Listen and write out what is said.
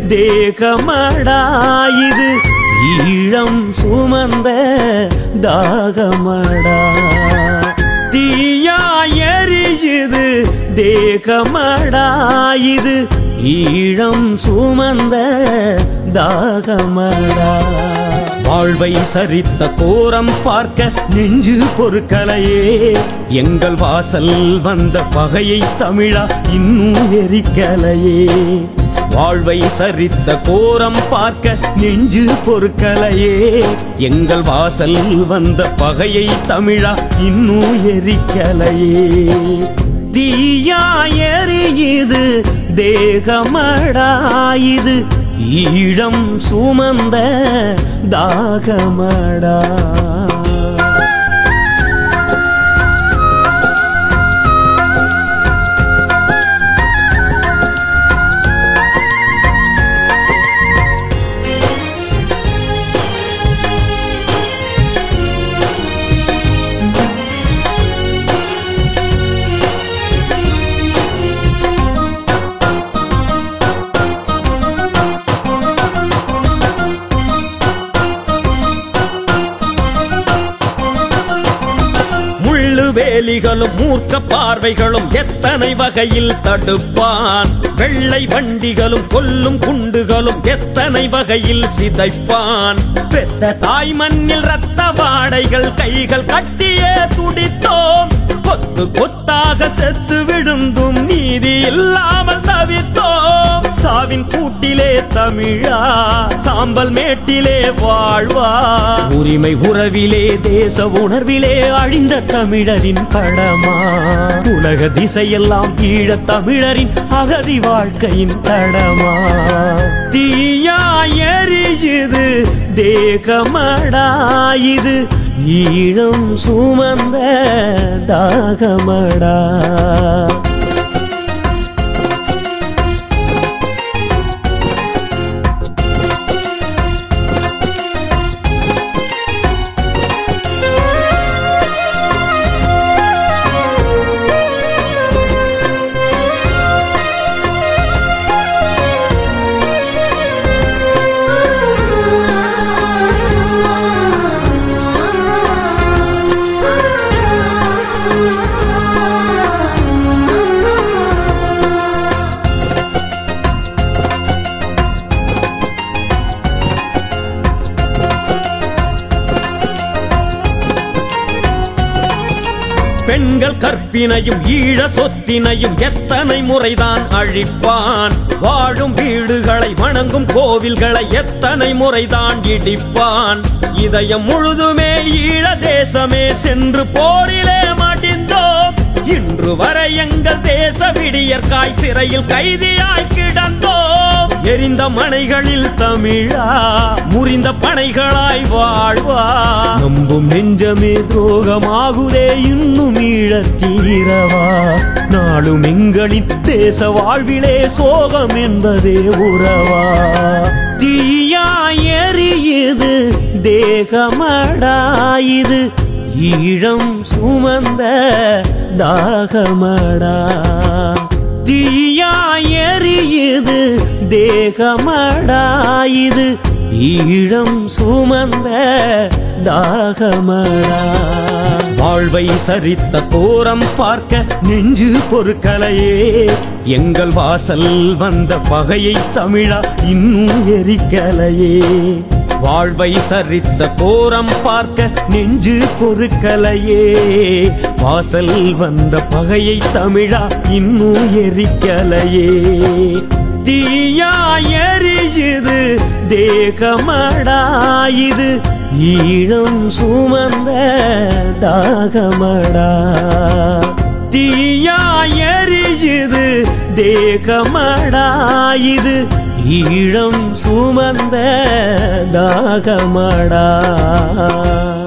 தேகமடா இது ஈழம் சுமந்த தாகமடா தீயா எரியுது தேகமடா இது ஈழம் சுமந்த தாகமடா வாழ்வை சரித்த கோரம் பார்க்க நெஞ்சு பொறுக்கலையே எங்கள் வாசல் வந்த பகையை தமிழா இன்னும் எரிக்கலையே வாழ்வை சரித்த கோரம் பார்க்க நெஞ்சு பொறுக்கலையே எங்கள் வாசல் வந்த பகையை தமிழா இன்னும் எரிக்கலையே தீயா எரியுது தேகமடா இது ஈழம் சுமந்த தாகமடா முள்ளு வேலிகளும் மூர்க்க பார்வைகளும் எத்தனை வகையில் தடுப்பான் வெள்ளை வண்டிகளும் கொல்லும் குண்டுகளும் எத்தனை வகையில் சிதைப்பான் பெத்த தாய் மண்ணில் ரத்த வாடைகள் கைகள் கட்டியே துடித்தோம் கொத்து கொத்தாக செத்து விழுந்தும் நீதி இல்லாமல் தவித்தோம் சாவின் கூட்டிலே தமிழா சாம்பல் மேட்டிலே வாழ்வா உரிமை உறவிலே தேச உணர்விலே அழிந்த தமிழரின் படமா உலக திசையெல்லாம் ஈழ தமிழரின் அகதி வாழ்க்கையின் தடமா தீயா எரியுது தேகமடா இது ஈழம் சுமந்த தாகமடா பெண்கள் கற்பினையும் ஈழ சொத்தினையும் எத்தனை முறைதான் அழிப்பான் வாழும் வீடுகளை வணங்கும் கோவில்களை எத்தனை முறைதான் இடிப்பான் இதயம் முழுதுமே ஈழ தேசமே சென்று போரிலே மடிந்தோம் இன்று வரை எங்கள் தேச விடியற்காய் சிறையில் கைதியாய் கிடந்தோம் எரிந்த மனைகளில் தமிழா முறிந்த பனைகளாய் வாழ்வா நம்பும் நெஞ்சமே துரோகமாகுதே இன்னும் ஈழத் தீரவா நாளும் எங்களின் தேச வாழ்விலே சோகம் என்பதே உறவா தீயா எரியுது தேகமடா இது ஈழம் சுமந்த தாகமடா தீயா எரியுது தேகமடா இது ஈழம் சுமந்த தாகமடா வாழ்வை சரித்த கோரம் பார்க்க நெஞ்சு பொறுக்கலையே எங்கள் வாசல் வந்த பகையை தமிழா இன்னும் எரிக்கலையே வாழ்வை சரித்த கோரம் பார்க்க நெஞ்சு பொறுக்கலையே வாசல் வந்த பகையை தமிழா இன்னும் எரிக்கலையே தீயா எரியுது தேகமடா இது ஈழம் சுமந்த தாகமடா தீயா எரியுது தேகமடா இது ஈழம் சுமந்த தாகமடா